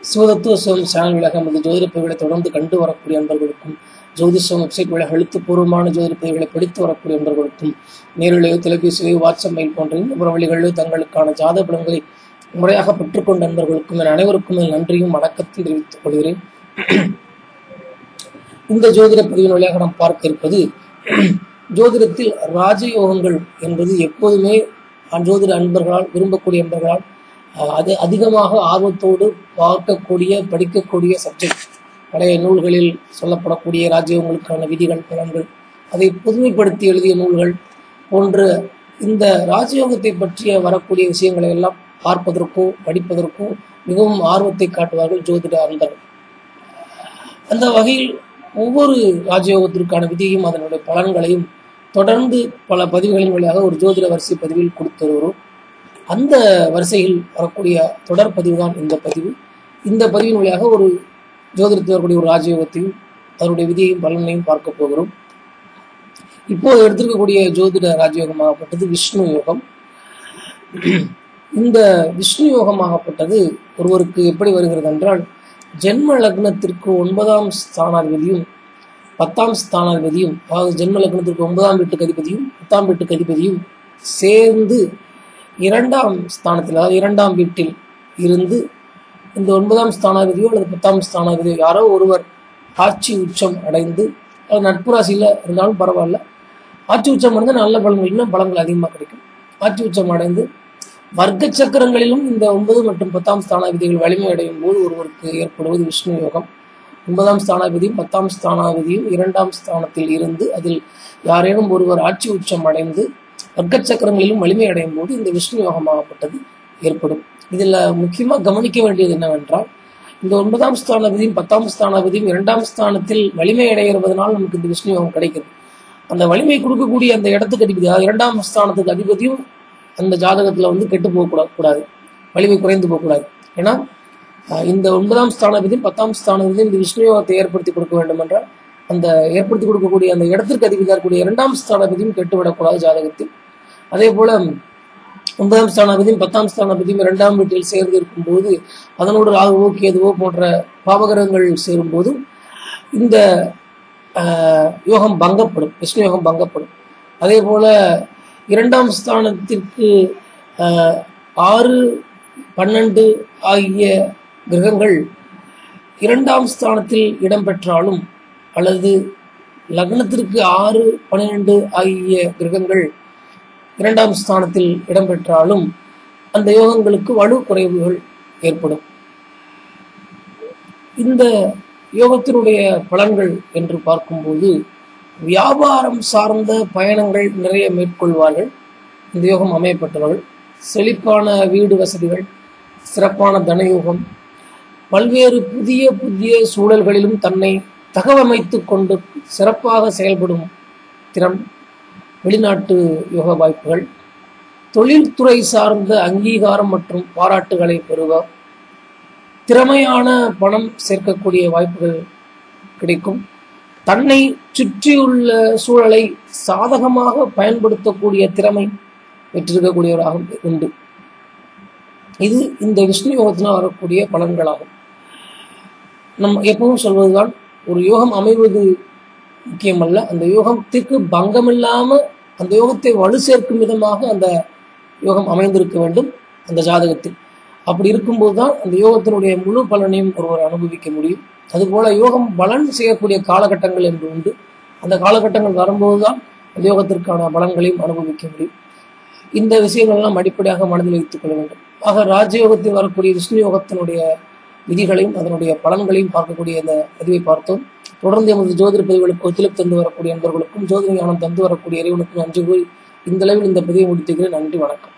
சிவதத்துவ சிவம் channel விலக நமது ஜோதிட பதிவுகளை தொடர்ந்து கண்டு வரக்கூடிய அன்பர்களுக்கும் ஜோதிஷம் வெப்சைட் விலக எழுத்துப்பூர்வமான ஜோதிட பதிவுகளை படித்து வரக்கூடிய அன்பர்களுக்கும் நேரிலேயோ தொலைபேசியிலேயோ வாட்ஸ்அப் மெயில் போன்ற இன்னும் வழிகளிலோ தங்களுக்கான ஜாத பலன்களை முறையாக பெற்றுக்கொண்ட அன்பர்களுக்கும் என் அனைவருக்கும் என் நன்றியும் வணக்கத்தையும் தெரிவித்துக் கொள்கிறேன் இந்த ஜோதிட பதிவின் வழியாக நாம் பார்க்க இருப்பது ஜோதிடத்தில் ராஜயோகங்கள் என்பது எப்போதுமே ஜோதிட அன்பர்களால் விரும்பக்கூடிய அன்பர்களால் அஹ், அது அதிகமாக ஆர்வத்தோடு பார்க்கக்கூடிய படிக்கக்கூடிய சப்ஜெக்ட் பழைய நூல்களில் சொல்லப்படக்கூடிய ராஜயோகங்களுக்கான விதிகள் பலன்கள் அதை புதுமைப்படுத்தி எழுதிய நூல்கள் போன்ற இந்த ராஜயோகத்தை பற்றிய வரக்கூடிய விஷயங்களை எல்லாம் பார்ப்பதற்கோ படிப்பதற்கோ மிகவும் ஆர்வத்தை காட்டுவார்கள் ஜோதிட அன்பர்கள் அந்த வகையில் ஒவ்வொரு ராஜயோகத்திற்கான விதியையும் அதனுடைய பலன்களையும் தொடர்ந்து பல பதிவுகளின் வழியாக ஒரு ஜோதிட வரிசை பதிவில் கொடுத்து வருகிறோம் அந்த வரிசையில் வரக்கூடிய தொடர் பதிவு தான் இந்த பதிவு இந்த பதிவின் வழியாக ஒரு ஜோதிடத்தில் வரக்கூடிய ஒரு ராஜயோகத்தையும் அதனுடைய விதியையும் பலனையும் பார்க்க போகிறோம் இப்போது எடுத்திருக்கக்கூடிய ஜோதிட ராஜயோகமாகப்பட்டது விஷ்ணு யோகம் இந்த விஷ்ணு யோகமாகப்பட்டது ஒருவருக்கு எப்படி வருகிறது என்றால் ஜென்ம லக்னத்திற்கு ஒன்பதாம் ஸ்தானாதிபதியும் பத்தாம் ஸ்தானாதிபதியும் அதாவது ஜென்ம லக்னத்திற்கு ஒன்பதாம் வீட்டுக்கு அதிபதியும் பத்தாம் வீட்டுக்கு அதிபதியும் சேர்ந்து இரண்டாம் ஸ்தானத்தில் அதாவது இரண்டாம் வீட்டில் இருந்து இந்த ஒன்பதாம் ஸ்தானாதிபதியோ அல்லது பத்தாம் ஸ்தானாதிபதியோ யாரோ ஒருவர் ஆட்சி உச்சம் அடைந்து அது நட்பு ராசியில் இருந்தாலும் பரவாயில்ல ஆட்சி உச்சம் அடைந்து நல்ல பலன்கள் இன்னும் பலன்கள் அதிகமாக கிடைக்கும் ஆட்சி உச்சம் அடைந்து வர்க்க சக்கரங்களிலும் இந்த ஒன்பது மற்றும் பத்தாம் ஸ்தானாதிபதிகள் வலிமை அடையும் போது ஒருவருக்கு ஏற்படுவது விஷ்ணு யோகம் ஒன்பதாம் ஸ்தானாதிபதியும் பத்தாம் ஸ்தானாதிபதியும் இரண்டாம் ஸ்தானத்தில் இருந்து அதில் யாரேனும் ஒருவர் ஆட்சி உச்சம் அடைந்து வர்க்க சக்கரங்களிலும் வலிமை அடையும் போது இந்த விஷ்ணு யோகமாகப்பட்டது ஏற்படும் இதில் முக்கியமாக கவனிக்க வேண்டியது என்னவென்றால் இந்த ஒன்பதாம் ஸ்தானாதிபதியும் பத்தாம் ஸ்தானாதிபதியும் இரண்டாம் ஸ்தானத்தில் வலிமை அடைகிறதுனால் நமக்கு இந்த விஷ்ணு யோகம் கிடைக்குது அந்த வலிமை கொடுக்கக்கூடிய அந்த இடத்துக்கு அதிபதி அதாவது இரண்டாம் ஸ்தானத்துக்கு அதிபதியும் அந்த ஜாதகத்தில் வந்து கெட்டு போகக்கூடாது கூடாது வலிமை குறைந்து போகக்கூடாது ஏன்னா அஹ், இந்த ஒன்பதாம் ஸ்தானாதிபதியும் பத்தாம் ஸ்தானாதிபதியும் இந்த விஷ்ணு யோகத்தை ஏற்படுத்தி கொடுக்க வேண்டும் என்றால் அந்த ஏற்படுத்தி கொடுக்கக்கூடிய அந்த இடத்திற்கு அதிபதியாக இருக்கக்கூடிய இரண்டாம் ஸ்தானாதிபதியும் கெட்டுவிடக்கூடாது ஜாதகத்தில் அதே போல ஒன்பதாம் ஸ்தானாதிபதியும் பத்தாம் ஸ்தானாதிபதியும் இரண்டாம் வீட்டில் சேர்ந்து இருக்கும்போது அதனோடு ராகுவோ கேதுவோ போன்ற பாவகிரகங்கள் சேரும்போதும் இந்த ஆஹ், யோகம் பங்கப்படும் விஷ்ணு யோகம் பங்கப்படும் அதே போல இரண்டாம் ஸ்தானத்திற்கு ஆஹ், ஆறு பன்னெண்டு ஆகிய கிரகங்கள் இரண்டாம் ஸ்தானத்தில் இடம்பெற்றாலும் அல்லது லக்னத்திற்கு ஆறு பன்னிரெண்டு ஆகிய கிரகங்கள் இரண்டாம் ஸ்தானத்தில் இடம்பெற்றாலும் அந்த யோகங்களுக்கு வலு குறைவுகள் ஏற்படும் இந்த யோகத்தினுடைய பலன்கள் என்று பார்க்கும்போது வியாபாரம் சார்ந்த பயணங்கள் நிறைய மேற்கொள்வார்கள் இந்த யோகம் அமையப்பட்டவர்கள் செழிப்பான வீடு வசதிகள் சிறப்பான தனயோகம் பல்வேறு புதிய புதிய சூழல்களிலும் தன்னை தகவமைத்து கொண்டு சிறப்பாக செயல்படும் திறன் வெளிநாட்டு யோக வாய்ப்புகள் தொழில்துறை சார்ந்த அங்கீகாரம் மற்றும் பாராட்டுகளை பெறுவர் திறமையான பணம் சேர்க்கக்கூடிய வாய்ப்புகள் கிடைக்கும் தன்னை சுற்றியுள்ள சூழலை சாதகமாக பயன்படுத்தக்கூடிய திறமை பெற்றிருக்கக்கூடியவராகவும் உண்டு இது இந்த விஷ்ணு யோகத்தினால் வரக்கூடிய பலன்களாகும் நம் எப்பவும் சொல்வதுதான் ஒரு யோகம் அமைவது முக்கியமல்ல அந்த யோகத்திற்கு பங்கமில்லாம அந்த யோகத்தை வலு சேர்க்கும் விதமாக அந்த யோகம் அமைந்திருக்க வேண்டும் அந்த ஜாதகத்தில் அப்படி இருக்கும்போது தான் அந்த யோகத்தினுடைய முழு பலனையும் ஒருவர் அனுபவிக்க முடியும் அதுபோல யோகம் பலன் செய்யக்கூடிய காலகட்டங்கள் என்று உண்டு அந்த காலகட்டங்கள் வரும்போது தான் அந்த யோகத்திற்கான பலன்களையும் அனுபவிக்க முடியும் இந்த விஷயங்கள்லாம் அடிப்படையாக மனதில் வைத்துக் கொள்ள வேண்டும் ஆக ராஜயோகத்தில் வரக்கூடிய விஷ்ணு யோகத்தினுடைய விதிகளையும் அதனுடைய பலன்களையும் பார்க்கக்கூடிய இந்த பதிவை பார்த்தோம் தொடர்ந்து எமது ஜோதிட பதிவுகளுக்கு ஒத்துழைப்பு தந்து வரக்கூடிய நண்பர்களுக்கும் ஜோதிட ஞானம் தந்து வரக்கூடிய இறைவனுக்கும் நன்றி கூறி இந்த அளவில் இந்த பதிவை முடித்துக்கிறேன் நன்றி வணக்கம்